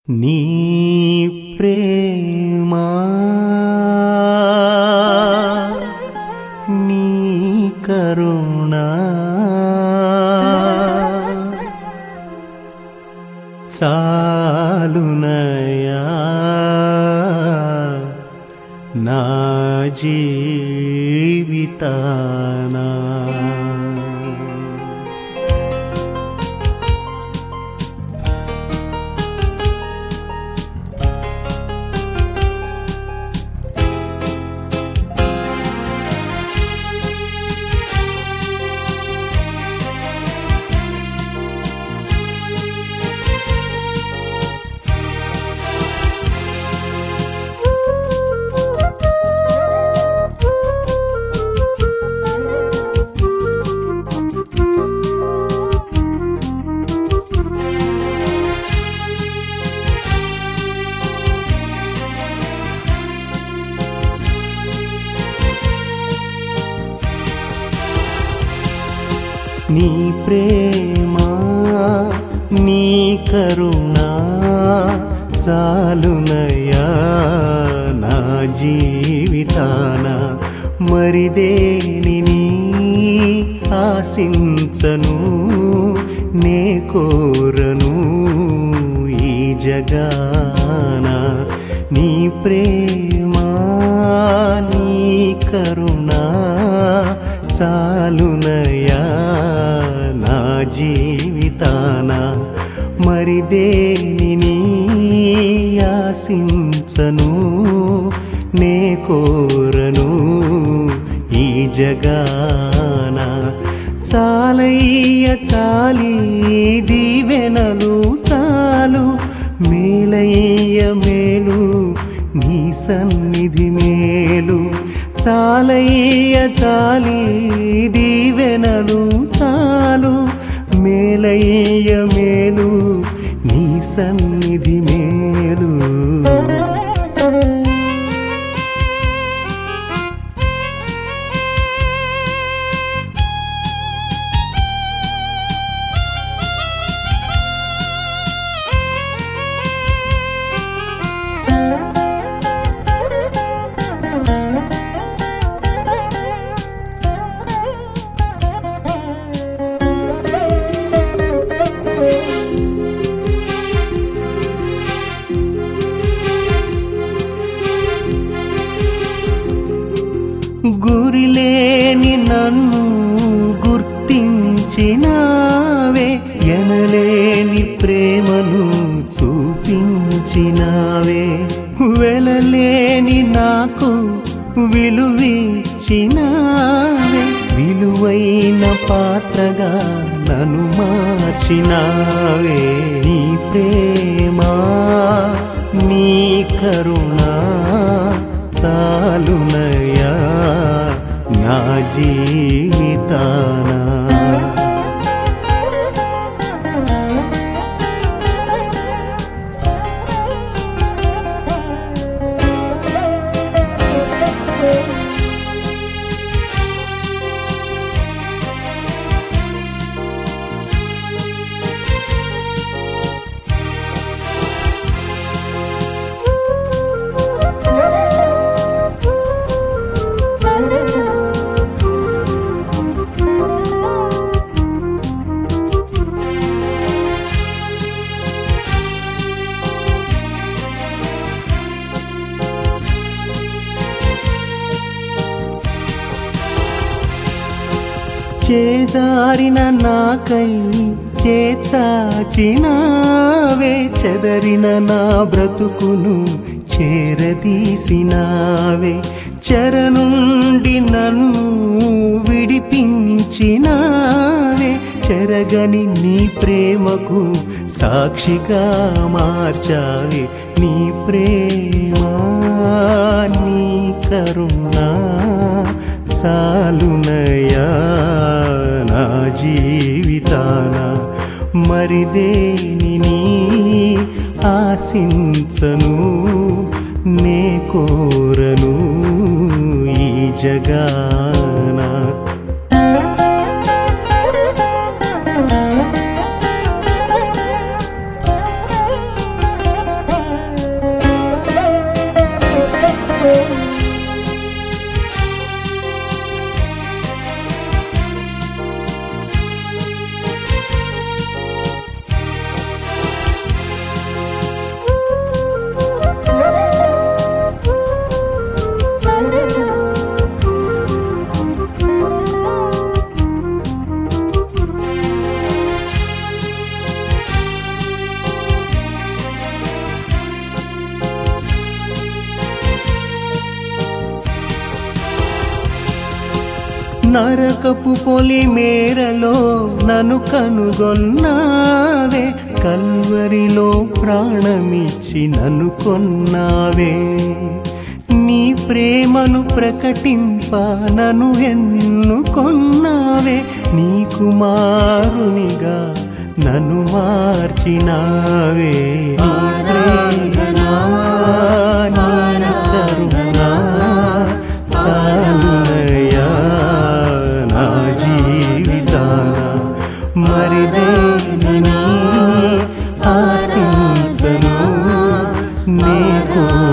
నీ ప్రేమా నీ కరుణా చాలునయా నా జీవితానా నీ ప్రేమ నీ కరుణ చాలునయా నా జీవితాన మరి దేనిని ఆశించను నే కోరను ఈ జగాన నీ ప్రేమ నీ కరుణ చాలునయా నా జీవితాన మరి దేనిని ఆశించను నే కోరను ఈ జగాన చాలయ్య చాలి దీవెనలు చాలు మేలయ్య మేలు నీ సన్నిధి మేలు చాలయ్య చాలి దీవెనలు చాలు మేలయ్య మేలు నీ సన్నిధి మేలు గురిలేని నన్ను గుర్తించినావే ఎనలేని ప్రేమను చూపించినావే వెలలేని నాకు విలువిచ్చినావే విలువైన పాత్రగా నన్ను మార్చినావే నీ ప్రేమా నీ కరుణా చాలునయా నా జీవితానా చేజారిన నాకై చేచాచినావే చెదరిన నా బ్రతుకును చేరదీసినావే చెర నుండి నన్ను విడిపించినావే చెరగని నీ ప్రేమకు సాక్షిగా మార్చావే నీ ప్రేమ నీ కరుణా చాలునయా నా జీవితాన మరి దేనిని ఆశించను నే కోరను ఈ జగాన నరకపు పొలి మేరలో నన్ను కనుగొన్నావే కల్వరిలో ప్రాణమిచ్చి నన్ను కొన్నావే నీ ప్రేమను ప్రకటింప నన్ను ఎన్నుకొన్నావే నీ కుమారునిగా నన్ను మార్చినావే నీ ప్రేమ, నీ కరుణ చాలయా నా జీవితాన మరి దేనిని ఆశించను నే కోరను